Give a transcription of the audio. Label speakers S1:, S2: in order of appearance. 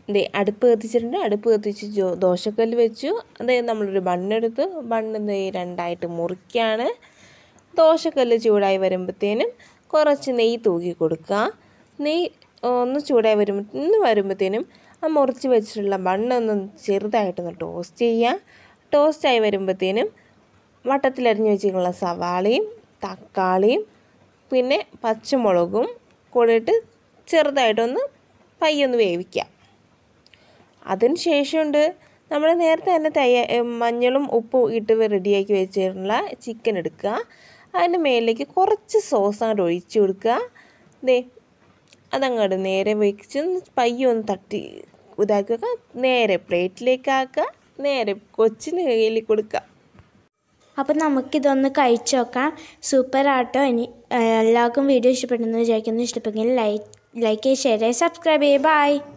S1: ദേ അടുപ്പ് കത്തിച്ചിട്ടുണ്ട് അടുപ്പ് കത്തിച്ച് ജോ ദോശക്കല്ല് വെച്ചു അതേ നമ്മളൊരു ബണ്ണെടുത്ത് ബണ്ണ് ദേ രണ്ടായിട്ട് മുറിക്കുകയാണ് ദോശക്കല്ല് ചൂടായി വരുമ്പോഴത്തേനും കുറച്ച് നെയ്യ് തൂക്കി കൊടുക്കുക നെയ്യ് ഒന്ന് ചൂടായി വരുമ്പോൾ വരുമ്പോഴത്തേനും ആ മുറിച്ച് വെച്ചിട്ടുള്ള ബണ്ണൊന്ന് ചെറുതായിട്ടൊന്ന് ടോസ്റ്റ് ചെയ്യുക ടോസ്റ്റായി വരുമ്പോഴത്തേനും വട്ടത്തിലരിഞ്ഞ് വെച്ചിട്ടുള്ള സവാളയും തക്കാളിയും പിന്നെ പച്ചമുളകും കൂടിയിട്ട് ചെറുതായിട്ടൊന്ന് പയ്യൊന്ന് വേവിക്കുക അതിന് ശേഷമുണ്ട് നമ്മൾ നേരത്തെ തന്നെ തയ്യ മഞ്ഞളും ഉപ്പും ഇട്ട് റെഡിയാക്കി വെച്ചിട്ടുള്ള ചിക്കൻ എടുക്കുക അതിൻ്റെ മേലിലേക്ക് കുറച്ച് സോസ് അങ്ങോട്ട് ഒഴിച്ച് കൊടുക്കുക ദേ അതങ്ങോട്ട് നേരെ വെച്ച് പയ്യെ ഒന്ന് തട്ടി ഇതാക്കി വെക്കുക നേരെ പ്ലേറ്റിലേക്ക് ആക്കുക നേരെ കൊച്ചിന് കയ്യിൽ കൊടുക്കുക
S2: അപ്പം നമുക്കിതൊന്ന് കഴിച്ചു നോക്കാം സൂപ്പർ ആട്ടോ ഇനി എല്ലാവർക്കും വീഡിയോ ഇഷ്ടപ്പെട്ടെന്ന് വിചാരിക്കുന്നു ഇഷ്ടപ്പെട്ടെങ്കിൽ ലൈക്ക് ലൈക്ക് ഷെയർ സബ്സ്ക്രൈബ് ചെയ്യേ ബൈ